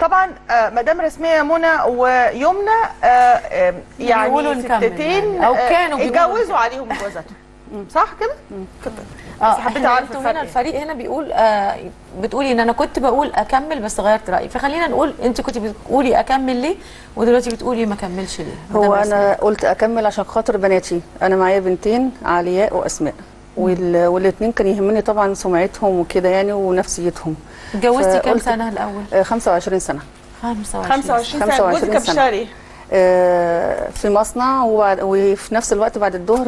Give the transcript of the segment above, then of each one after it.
طبعا آه، مدام رسميه منى ويمنى آه، آه، يعني بيقولوا نكمل ستتين يعني، أو آه، كانوا بيقولوا اتجوزوا عليهم جوازاتهم صح كده؟ كده. اه بس حبيت احنا اعرف انتوا الفرق هنا إيه. الفريق هنا بيقول آه بتقولي ان انا كنت بقول اكمل بس غيرت رايي فخلينا نقول انت كنت بتقولي اكمل ليه ودلوقتي بتقولي ما اكملش ليه هو مدام رسمي. انا قلت اكمل عشان خاطر بناتي انا معايا بنتين علياء واسماء وال... والاثنين كان يهمني طبعا سمعتهم وكده يعني ونفسيتهم اتجوزتي كام فقلت- سنه الاول آه، 25 سنه 25 25 سنه 25 جوزك كان سنة. بيشتغل ايه؟ آه، في مصنع وبعد... وفي نفس الوقت بعد الظهر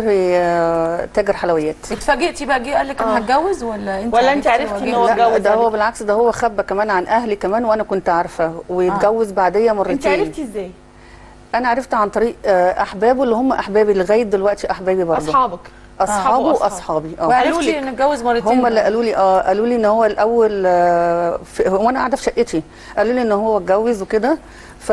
آه، تاجر حلويات اتفاجئتي بقى جه قال لك انا آه. هتجوز ولا انت ولا أنت عرفتي عرفتي إن هو هو جه؟ اتجوز لا ده هو عليك؟ بالعكس ده هو خبى كمان عن اهلي كمان وانا كنت عارفه واتجوز بعديا مرتين انت عرفتي ازاي؟ انا عرفت عن طريق آه، احبابه اللي هم احبابي لغايه دلوقتي احبابي برضه اصحابك اصحابه أصحابه. واصحابي اه قالوا وعرفتي لك. ان اتجوز مرتين هم اللي بقى. قالوا لي اه قالوا لي ان هو الاول آه، في وانا قاعده في شقتي قالوا لي ان هو اتجوز وكده ف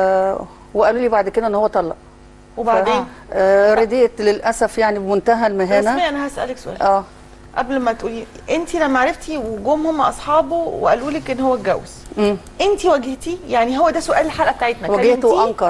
وقالوا لي بعد كده ان هو طلق وبعدين آه رديت للاسف يعني بمنتهى المهانه رسميا انا هسالك سؤال اه قبل ما تقولي انت لما عرفتي وجم هم اصحابه وقالوا لك ان هو اتجوز امم انت واجهتيه يعني هو ده سؤال الحلقه بتاعتنا واجهته كلمتيه؟ وانكر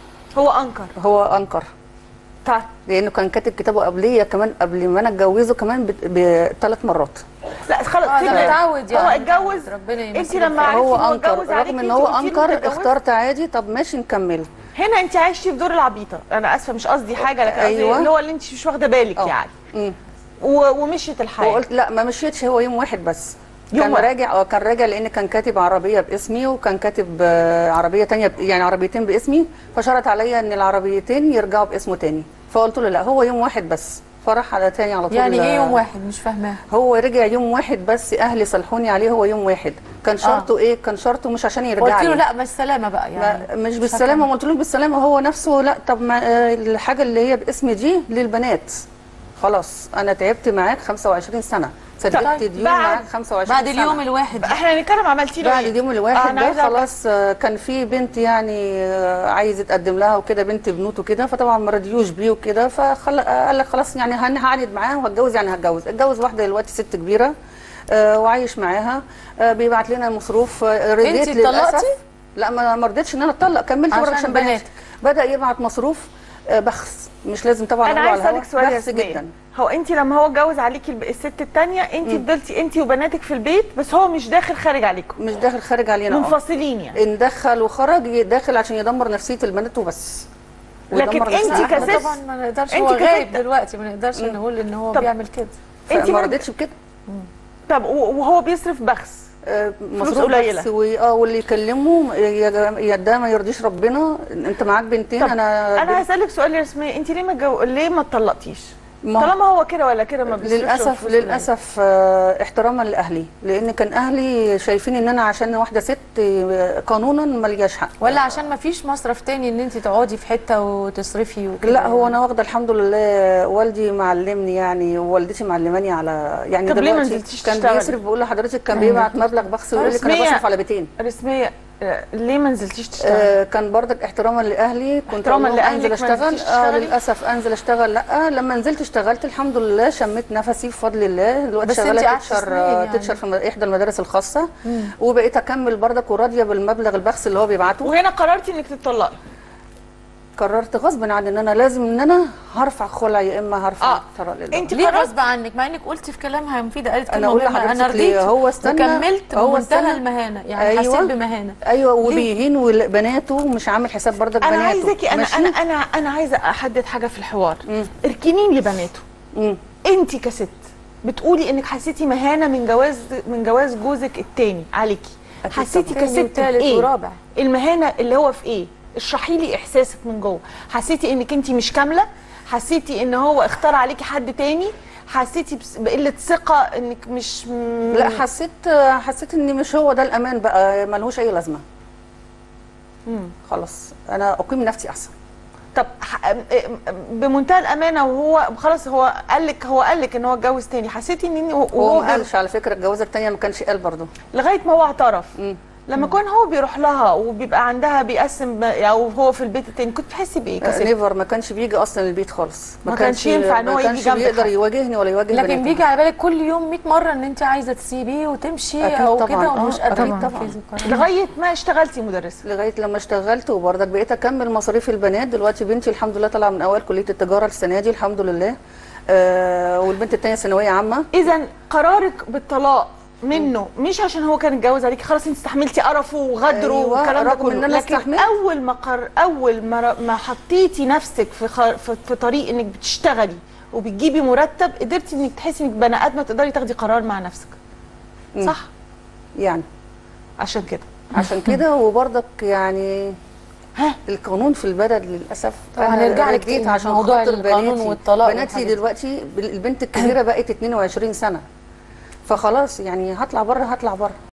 هو انكر هو انكر طيب لانه كان كاتب كتابه قبليه كمان قبل ما انا اتجوزه كمان بثلاث مرات لا خلاص اه ده سيبنا. متعود هو يعني اتجوز ربنا انت يمسيه لما بالخير. عرفتي هو ان هو انكر اتجوز عليكي رغم ان انت هو قلتي له انكر تتجوزي؟ اخترت عادي طب ماشي نكمل هنا انت عايشتي في دور العبيطه انا اسفه مش قصدي حاجه لكن قصدي أيوة. اللي هو اللي انت مش واخده بالك اه. يعني امم و- ومشيت الحياه وقلت لا ما مشيتش هو يوم واحد بس يوم كان واحد. راجع اه كان راجع لان كان كاتب عربيه باسمي وكان كاتب آه، عربيه تانية ب- يعني عربيتين باسمي فشرط عليا ان العربيتين يرجعوا باسمه تاني فقلت له لا هو يوم واحد بس فراح على تاني على طول يعني ايه آه، يوم واحد مش فاهماها هو رجع يوم واحد بس اهلي صلحوني عليه هو يوم واحد كان شرطه ايه كان شرطه مش عشان يرجع قلت له لي لا بالسلامه بقى يعني ما مش بالسلامه ما قلتلوش بالسلامه هو نفسه لا طب ما آه، الحاجه اللي هي باسمي دي للبنات خلاص انا تعبت معاك 25 سنه سددت طيب، ديون بعد- معاك 25 بعد سنه اليوم الواحد احنا هنتكلم عملتي له بعد ايه؟ اليوم اه، الواحد أنا ده عايزة أعرف. خلاص آه، كان في بنت يعني آه، عايز يتقدم لها وكده بنت بنوته كده فطبعا ما رضيوش بيه وكده فقال لك خلاص يعني هن- هعاند معاه وهتجوز يعني هتجوز اتجوز واحده دلوقتي ست كبيره آه، وعايش معاها آه، بيبعت لنا مصروف آه، رديت انتي للاسف اتطلقتي؟ لا ما ما رضيتش ان انا اتطلق كملت عشان برضه عشان بناتي بناتك. بدا يبعت مصروف آه، بخس مش لازم طبعا انا أقوله عايز على اسالك الهوا. سؤال يا بخس ياسمين. جدا هو انت لما هو اتجوز عليكي الب- الست الثانيه انت فضلتي انت وبناتك في البيت بس هو مش داخل خارج عليكم مش داخل خارج علينا آه. منفصلين يعني ان دخل وخرج داخل عشان يدمر نفسيه البنات وبس لكن ويدمر انت نفسية كست- البنات. طبعا ما نقدرش انت هو كست- غايب دلوقتي ما نقدرش نقول ان هو طب- بيعمل كده انت فما ما- رضيتش بكده طب و- وهو بيصرف بخس آه، مصروف قليلة. بس و- اه واللي يكلمه يا جماعة- يا ده ما يرضيش ربنا انت معاك بنتين طب انا انا هسالك سؤال يا ياسمين انت ليه ما جو... ليه ما اتطلقتيش؟ ما- طالما هو كده ولا كده ما بيصرفش للاسف فلوس قليلة. للاسف آه، احتراما لاهلي لان كان اهلي شايفين ان انا عشان واحده ست آه، قانونا مالياش حق ولا عشان ما فيش مصرف تاني ان انت تقعدي في حته وتصرفي وكده لا هو انا واخده الحمد لله والدي معلمني يعني ووالدتي معلماني على يعني طب ليه ما دلوقتي نزلتيش كان تشتغلي؟ بيصرف بقول لحضرتك كان بيبعت مبلغ بخس ويقول لك انا رسمية. بصرف على بيتين رسميه آه، ليه ما نزلتيش تشتغلي؟ آه كان برضك احتراما لاهلي كنت احتراما أقول لهم لأهلك انزل ما اشتغل نزلتيش اه تشتغلي؟ للاسف انزل اشتغل لا لما نزلت اشتغلت الحمد لله شميت نفسي بفضل الله دلوقتي بس انت شغاله قعدت تتشر سنين آه، يعني. تتشر في م- احدى المدارس الخاصه وبقيت اكمل برضك وراضيه بالمبلغ البخس اللي هو بيبعته وهنا قررتي انك تتطلقي قررت غصب عني ان انا لازم ان انا هرفع خلع يا اما هرفع آه. طلاق لله انت ليه قررت غصب عنك مع انك قلتي في كلامها مفيده قالت أنا كلمه أقول مهمة، انا لحضرتك رضيت ليه؟ هو استنى- وكملت هو بمنتهى استنى. المهانه يعني أيوة. حسيت بمهانه ايوه ليه؟ وبيهين وبناته مش عامل حساب برضك انا بناته عايزاكي انا ماشي؟ انا انا انا عايزه احدد حاجه في الحوار اركنين لي بناته مم. انت كست بتقولي انك حسيتي مهانه من جواز من جواز جوزك التاني عليكي أكيد حسيتي طبعاً. تاني كست وتالت بايه ورابع. المهانه اللي هو في ايه اشرحي لي احساسك من جوه حسيتي انك انت مش كامله حسيتي ان هو اختار عليكي حد تاني حسيتي بس- بقله ثقه انك مش م- لا حسيت حسيت ان مش هو ده الامان بقى ملهوش اي لازمه مم. خلاص انا اقيم نفسي احسن طب ح- بمنتهى الامانه وهو خلاص هو قال لك هو قال لك ان هو اتجوز تاني حسيتي ان هو وهو ما قالش على فكره الجوازه الثانيه ما كانش قال برضه لغايه ما هو اعترف مم. لما كان هو بيروح لها وبيبقى عندها بيقسم او هو في البيت التاني كنت بتحسي بايه كست نيفر ما كانش بيجي اصلا البيت خالص ما كانش ينفع إن هو ما يجي كانش جنبك بيقدر حتى. يواجهني ولا يواجه لكن بناتي. بيجي على بالك كل يوم 100 مره ان انت عايزه تسيبيه وتمشي أكيد او طبعاً، كده آه، ومش قادره أكيد طبعاً. تنفذي القرار. لغايه ما اشتغلتي مدرسه لغايه لما اشتغلت وبرضك بقيت اكمل مصاريف البنات دلوقتي بنتي الحمد لله طالعه من اوائل كليه التجاره السنه دي الحمد لله آه والبنت الثانيه ثانويه عامه اذا قرارك بالطلاق منه مش عشان هو كان اتجوز عليكي خلاص انت استحملتي قرفه وغدره أيوة، والكلام ده رغم كله إن أنا لكن استحملت. اول ما قر... اول ما, ر- ما حطيتي نفسك في, خ... في في طريق انك بتشتغلي وبتجيبي مرتب قدرتي انك تحسي انك بني ادمه تقدري تاخدي قرار مع نفسك مم. صح يعني عشان كده عشان كده وبرضك يعني ها القانون في البلد للاسف طب أنا هنرجع لك رديت تاني عشان موضوع خاطر القانون بناتي والطلاق بناتي والحاجات دي. دلوقتي البنت الكبيره بقت 22 سنه فخلاص يعني هطلع بره هطلع بره